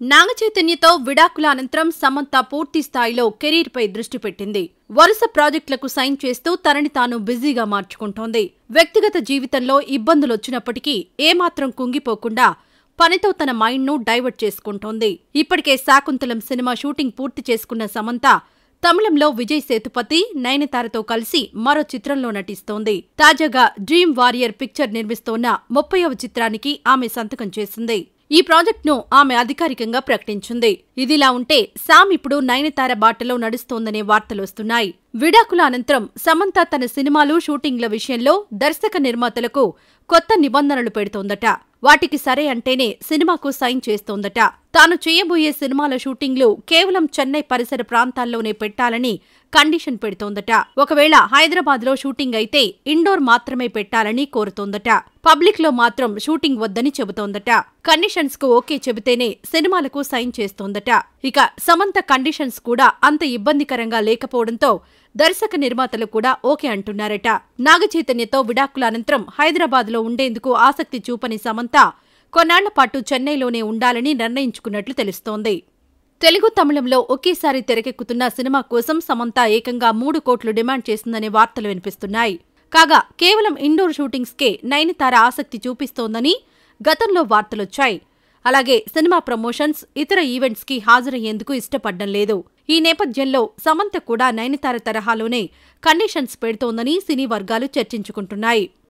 నాగచైతన్యతో విడాకుల అనంతరం సమంత పూర్తి స్థాయిలో కెరీర్పై దృష్టి పెట్టింది వరుస ప్రాజెక్టులకు సైన్ చేస్తూ తనని తాను బిజీగా మార్చుకుంటోంది వ్యక్తిగత జీవితంలో ఇబ్బందులొచ్చినప్పటికీ ఏమాత్రం కుంగిపోకుండా పనితో తన మైండ్ను డైవర్ట్ చేసుకుంటోంది ఇప్పటికే శాకుంతలం సినిమా షూటింగ్ పూర్తి చేసుకున్న సమంత తమిళంలో విజయ్ సేతుపతి నయనతారతో కలిసి మరో చిత్రంలో నటిస్తోంది తాజాగా డ్రీమ్ వారియర్ పిక్చర్ నిర్మిస్తోన్న ముప్పైవ చిత్రానికి ఆమె సంతకం చేసింది ఈ ప్రాజెక్టును ఆమె అధికారికంగా ప్రకటించింది ఇదిలా ఉంటే శామ్ ఇప్పుడు నయనతార బాటలో నడుస్తోందనే వార్తలొస్తున్నాయి విడాకుల అనంతరం సమంత తన సినిమాలు షూటింగ్ల విషయంలో దర్శక నిర్మాతలకు కొత్త నిబంధనలు పెడుతోందట వాటికి సరే అంటేనే సినిమాకు సైన్ చేస్తోందట తాను చేయబోయే సినిమాల షూటింగ్లు కేవలం చెన్నై పరిసర ప్రాంతాల్లోనే పెట్టాలని కండిషన్ పెడుతోందట ఒకవేళ హైదరాబాద్ లో షూటింగ్ అయితే ఇండోర్ మాత్రమే పెట్టాలని కోరుతోందట పబ్లిక్ లో మాత్రం షూటింగ్ వద్దని చెబుతోందట కండిషన్స్ కు ఓకే చెబితేనే సినిమాలకు సైన్ చేస్తోందట ఇక సమంత కండిషన్స్ కూడా అంత ఇబ్బందికరంగా లేకపోవడంతో దర్శక నిర్మాతలు కూడా ఓకే అంటున్నారట నాగచైతన్యతో విడాకుల అనంతరం హైదరాబాద్ లో ఉండేందుకు ఆసక్తి చూపని సమంత కొన్నాళ్ల పాటు చెన్నైలోనే ఉండాలని నిర్ణయించుకున్నట్లు తెలుస్తోంది తెలుగు తమిళంలో ఒకేసారి తెరకెక్కుతున్న సినిమా కోసం సమంత ఏకంగా మూడు కోట్లు డిమాండ్ చేసిందనే వార్తలు వినిపిస్తున్నాయి కాగా కేవలం ఇండోర్ షూటింగ్స్కే నయనతార ఆసక్తి చూపిస్తోందని గతంలో వార్తలొచ్చాయి అలాగే సినిమా ప్రమోషన్స్ ఇతర ఈవెంట్స్ కి హాజరయ్యేందుకు ఇష్టపడ్డం లేదు ఈ నేపథ్యంలో సమంత కూడా నయనతార తరహాలోనే కండిషన్స్ పెడుతోందని సినీ వర్గాలు చర్చించుకుంటున్నాయి